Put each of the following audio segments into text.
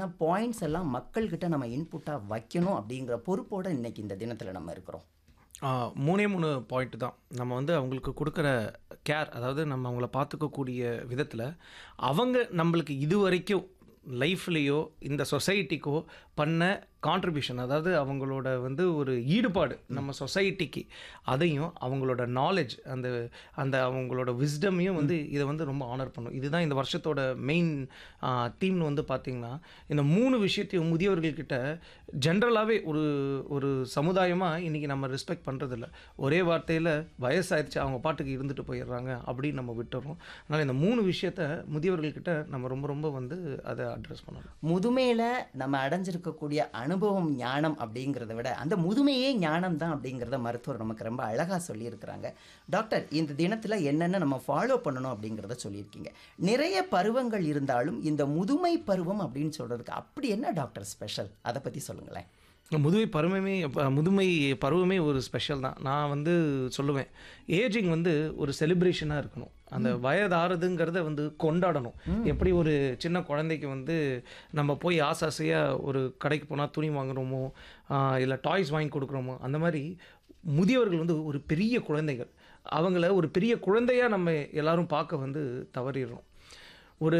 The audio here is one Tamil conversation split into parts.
மாதிரியான பாயிண்ட்ஸ் எல்லாம் மக்கள்கிட்ட நம்ம இன்புட்டாக வைக்கணும் அப்படிங்கிற பொறுப்போட இன்னைக்கு இந்த தினத்தில் நம்ம இருக்கிறோம் ஆ, மூணே மூணு பாயிண்ட் தான் நம்ம வந்து அவங்களுக்கு கொடுக்குற கேர் அதாவது நம்ம அவங்கள பார்த்துக்கக்கூடிய விதத்தில் அவங்க நம்மளுக்கு இது வரைக்கும் லைஃப்லேயோ இந்த சொசைட்டிக்கோ பண்ண கான்ட்ரிபியூஷன் அதாவது அவங்களோட வந்து ஒரு ஈடுபாடு நம்ம சொசைட்டிக்கு அதையும் அவங்களோட நாலேஜ் அந்த அந்த அவங்களோட விஸ்டமையும் வந்து இதை வந்து ரொம்ப ஆனர் பண்ணும் இதுதான் இந்த வருஷத்தோட மெயின் தீம்னு வந்து பார்த்திங்கன்னா இந்த மூணு விஷயத்தையும் முதியவர்கள்கிட்ட ஜென்ரலாகவே ஒரு ஒரு சமுதாயமாக இன்றைக்கி நம்ம ரெஸ்பெக்ட் பண்ணுறதில்ல ஒரே வார்த்தையில் வயசாயிருச்சு அவங்க பாட்டுக்கு இருந்துட்டு போயிடுறாங்க அப்படின்னு நம்ம விட்டுறோம் அதனால் இந்த மூணு விஷயத்த முதியவர்கள்கிட்ட நம்ம ரொம்ப ரொம்ப வந்து அதை அட்ரஸ் பண்ணணும் முதுமையில் நம்ம அடைஞ்சிருக்கக்கூடிய அனுபவம் ஞானம் அப்படிங்கிறத விட அந்த முதுமையே ஞானம் தான் அப்படிங்கிறத மருத்துவர் நமக்கு ரொம்ப அழகாக சொல்லியிருக்கிறாங்க டாக்டர் இந்த தினத்தில் என்னென்ன நம்ம ஃபாலோ பண்ணணும் அப்படிங்கிறத சொல்லியிருக்கீங்க நிறைய பருவங்கள் இருந்தாலும் இந்த முதுமை பருவம் அப்படின்னு சொல்கிறதுக்கு அப்படி என்ன டாக்டர் ஸ்பெஷல் அதை பற்றி சொல்லுங்களேன் முதுமை பருவமே ப- முதுமை பருவமே ஒரு ஸ்பெஷல் தான் நான் வந்து சொல்லுவேன் ஏஜிங் வந்து ஒரு செலிப்ரேஷனாக இருக்கணும் அந்த வயதாறுதுங்கிறத வந்து கொண்டாடணும் எப்படி ஒரு சின்ன குழந்தைக்கு வந்து நம்ம போய் ஆசை ஆசையாக ஒரு கடைக்கு போனால் துணி வாங்குறோமோ இல்லை டாய்ஸ் வாங்கி கொடுக்குறோமோ அந்த மாதிரி முதியவர்கள் வந்து ஒரு பெரிய குழந்தைகள் அவங்கள ஒரு பெரிய குழந்தையாக நம்ம எல்லாரும் பார்க்க வந்து தவறிடுறோம் ஒரு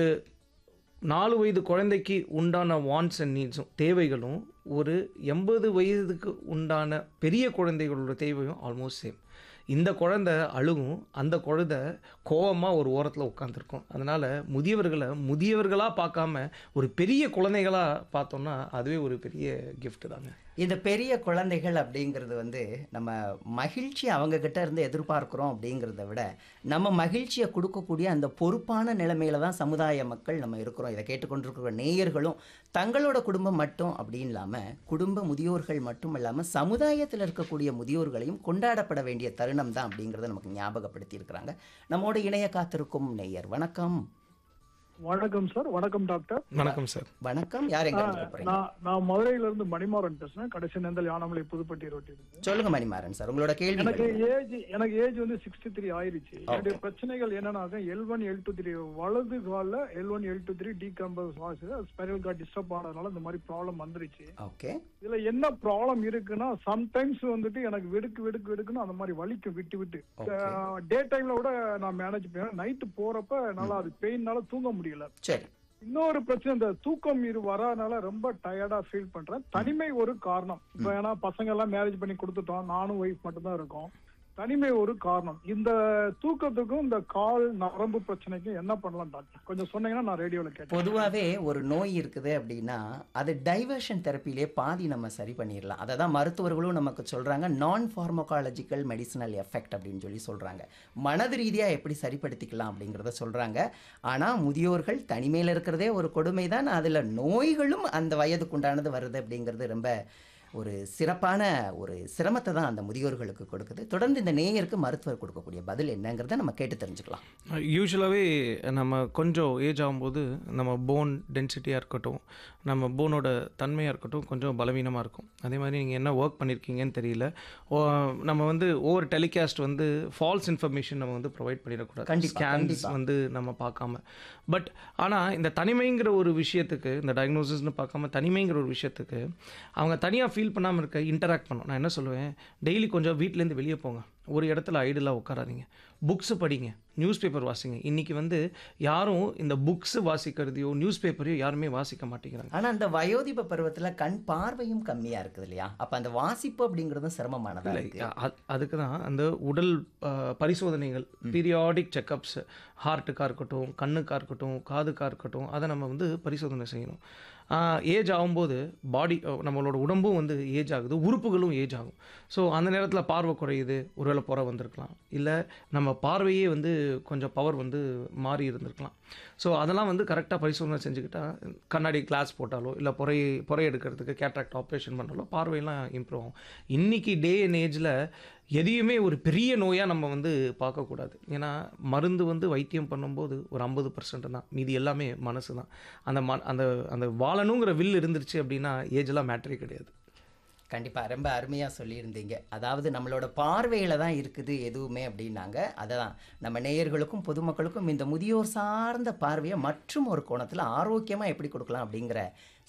நாலு வயது குழந்தைக்கு உண்டான வாண்ட்ஸ் அண்ட் நீட்ஸும் தேவைகளும் ஒரு எண்பது வயதுக்கு உண்டான பெரிய குழந்தைகளோட தேவையும் ஆல்மோஸ்ட் சேம் இந்த குழந்தை அழுகும் அந்த குழந்தை கோவமாக ஒரு ஓரத்தில் உட்காந்துருக்கும் அதனால் முதியவர்களை முதியவர்களாக பார்க்காம ஒரு பெரிய குழந்தைகளாக பார்த்தோம்னா அதுவே ஒரு பெரிய gift தாங்க இந்த பெரிய குழந்தைகள் அப்படிங்கிறது வந்து நம்ம மகிழ்ச்சி அவங்க கிட்ட இருந்து எதிர்பார்க்குறோம் அப்படிங்கிறத விட நம்ம மகிழ்ச்சியை கொடுக்கக்கூடிய அந்த பொறுப்பான நிலைமையில தான் சமுதாய மக்கள் நம்ம இருக்கிறோம் இதை கேட்டுக்கொண்டிருக்கிற நேயர்களும் தங்களோட குடும்பம் மட்டும் அப்படின்னு இல்லாமல் குடும்ப முதியோர்கள் மட்டும் இல்லாமல் சமுதாயத்தில் இருக்கக்கூடிய முதியோர்களையும் கொண்டாடப்பட வேண்டிய தருணம் தான் அப்படிங்கிறத நமக்கு ஞாபகப்படுத்தி இருக்கிறாங்க நம்மோட இணைய காத்திருக்கும் நேயர் வணக்கம் வணக்கம் சார் வணக்கம் டாக்டர் வணக்கம் சார் வணக்கம் யார் எங்க இருந்து கூப்பிடுறீங்க நான் நான் மதுரையில இருந்து மணிமாறன் பேசுறேன் கடைசி நேந்தல் யானமலை புதுப்பட்டி ரோட்டி இருக்கு சொல்லுங்க மணிமாறன் சார் உங்களோட கேள்வி எனக்கு ஏஜ் எனக்கு ஏஜ் வந்து சிக்ஸ்டி த்ரீ ஆயிருச்சு என்னுடைய பிரச்சனைகள் என்னன்னா L one L two three வலது காலில் L one L two three டீகம்பஸ் வாசு ஸ்பைரல் கார்ட் டிஸ்டர்ப் ஆனதுனால இந்த மாதிரி ப்ராப்ளம் வந்துருச்சு ஓகே இதுல என்ன ப்ராப்ளம் இருக்குன்னா சம்டைம்ஸ் வந்துட்டு எனக்கு வெடுக்கு வெடுக்கு வெடுக்குன்னு அந்த மாதிரி வலிக்கும் விட்டு விட்டு டே டைம்ல கூட நான் மேனேஜ் பண்ணுவேன் நைட்டு போறப்ப நல்லா அது பெயின்னால தூங்க முடியல சரி இன்னொரு பிரச்சனை இந்த தூக்கம் இரு வராதனால ரொம்ப டயர்டா ஃபீல் பண்றேன் தனிமை ஒரு காரணம் இப்ப ஏன்னா பசங்க எல்லாம் மேரேஜ் பண்ணி கொடுத்துட்டோம் நானும் ஒய்ஃப் மட்டும் தான் இருக்கோம் தனிமை ஒரு காரணம் இந்த தூக்கத்துக்கும் இந்த கால் நரம்பு பிரச்சனைக்கும் என்ன பண்ணலாம் டாக்டர் கொஞ்சம் சொன்னீங்கன்னா நான் ரேடியோல கேட்டேன் பொதுவாகவே ஒரு நோய் இருக்குது அப்படின்னா அது டைவர்ஷன் தெரப்பிலே பாதி நம்ம சரி பண்ணிடலாம் அதை தான் மருத்துவர்களும் நமக்கு சொல்கிறாங்க நான் ஃபார்மகாலஜிக்கல் மெடிசினல் எஃபெக்ட் அப்படின்னு சொல்லி சொல்கிறாங்க மனது ரீதியாக எப்படி சரிப்படுத்திக்கலாம் அப்படிங்கிறத சொல்கிறாங்க ஆனால் முதியோர்கள் தனிமையில் இருக்கிறதே ஒரு கொடுமை தான் அதில் நோய்களும் அந்த வயதுக்குண்டானது வருது அப்படிங்கிறது ரொம்ப ஒரு சிறப்பான ஒரு சிரமத்தை தான் அந்த முதியோர்களுக்கு கொடுக்குது தொடர்ந்து இந்த நேயருக்கு மருத்துவர் கொடுக்கக்கூடிய பதில் என்னங்கிறத நம்ம கேட்டு தெரிஞ்சுக்கலாம் யூஸ்வலாகவே நம்ம கொஞ்சம் ஏஜ் ஆகும்போது நம்ம போன் டென்சிட்டியாக இருக்கட்டும் நம்ம போனோட தன்மையாக இருக்கட்டும் கொஞ்சம் பலவீனமாக இருக்கும் அதே மாதிரி நீங்கள் என்ன ஒர்க் பண்ணியிருக்கீங்கன்னு தெரியல ஓ, நம்ம வந்து ஒவ்வொரு டெலிகாஸ்ட் வந்து ஃபால்ஸ் இன்ஃபர்மேஷன் நம்ம வந்து ப்ரொவைட் பண்ணிடக்கூடாது கண்டிப்பா, ஸ்கேன்ஸ் கண்டிப்பா. வந்து நம்ம பார்க்காம பட் ஆனால் இந்த தனிமைங்கிற ஒரு விஷயத்துக்கு இந்த டயக்னோசிஸ்னு பார்க்காம தனிமைங்கிற ஒரு விஷயத்துக்கு அவங்க தனியாக ஃபீல் பண்ணாமல் இருக்க இன்டராக்ட் பண்ணும் நான் என்ன சொல்லுவேன் டெய்லி கொஞ்சம் வீட்டிலேருந்து வெளியே போங்க ஒரு இடத்துல ஐடியலாக உட்காராதீங்க புக்ஸு படிங்க நியூஸ் பேப்பர் வாசிங்க இன்றைக்கி வந்து யாரும் இந்த புக்ஸு வாசிக்கிறதையோ நியூஸ் பேப்பரையோ யாருமே வாசிக்க மாட்டேங்கிறாங்க ஆனா அந்த வயோதிப பருவத்துல கண் பார்வையும் கம்மியா இருக்குது இல்லையா அப்ப அந்த வாசிப்பு அப்படிங்கிறதும் சிரமமானதா இருக்கு அ- அதுக்கு தான் அந்த உடல் அஹ், பரிசோதனைகள் பீரியாடிக் செக்கப்ஸ் ஹார்ட்டுக்காக இருக்கட்டும் கண்ணுக்காக இருக்கட்டும் காதுக்காக இருக்கட்டும் அதை நம்ம வந்து பரிசோதனை செய்யணும் ஏஜ் ஆகும்போது பாடி நம்மளோட உடம்பும் வந்து ஏஜ் ஆகுது உறுப்புகளும் ஏஜ் ஆகும் ஸோ அந்த நேரத்தில் பார்வை குறையுது ஒருவேளை புற வந்திருக்கலாம் இல்லை நம்ம பார்வையே வந்து கொஞ்சம் பவர் வந்து மாறி இருந்திருக்கலாம் ஸோ அதெல்லாம் வந்து கரெக்டாக பரிசோதனை செஞ்சுக்கிட்டா கண்ணாடி கிளாஸ் போட்டாலோ இல்லை புறை புறை எடுக்கிறதுக்கு கேட்ராக்ட் ஆப்ரேஷன் பண்ணாலோ பார்வையெல்லாம் இம்ப்ரூவ் ஆகும் இன்றைக்கி டே அண்ட் ஏஜில் எதையுமே ஒரு பெரிய நோயாக நம்ம வந்து பார்க்கக்கூடாது ஏன்னா மருந்து வந்து வைத்தியம் பண்ணும்போது ஒரு ஐம்பது பர்சன்ட் தான் மீதி எல்லாமே மனசு தான் அந்த ம அந்த அந்த வாழணுங்கிற வில் இருந்துருச்சு அப்படின்னா ஏஜெல்லாம் மேட்டரே கிடையாது கண்டிப்பா ரொம்ப அருமையா சொல்லியிருந்தீங்க அதாவது நம்மளோட பார்வையில தான் இருக்குது எதுவுமே அப்படின்னாங்க அதான் நம்ம நேயர்களுக்கும் பொதுமக்களுக்கும் இந்த முதியோர் சார்ந்த பார்வையை மற்றும் ஒரு கோணத்துல ஆரோக்கியமா எப்படி கொடுக்கலாம் அப்படிங்கிற